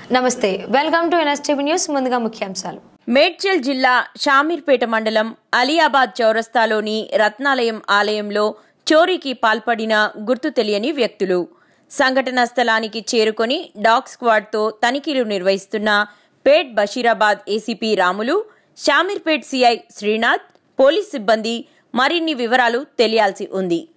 నమస్తే welcome to NSTV news ముందుగా ముఖ్యాంశాలు మేడ్చల్ జిల్లా షామీర్పేట మండలం అలియాబాద్ చౌరస్తాలోని రత్నాలయం ఆలయంలో చోరీకి పాల్పడిన గుర్తు తెలియని వ్యక్తులు సంఘటనా స్థలానికి చేరుకొని డాగ్ స్క్వాడ్తో తనిఖీలు నిర్వహిస్తున్న Pet Basheerabad ACP Ramulu Shamirpet CI Srinath police సిబ్బంది మరిన్ని వివరాలు తెలియాల్సి ఉంది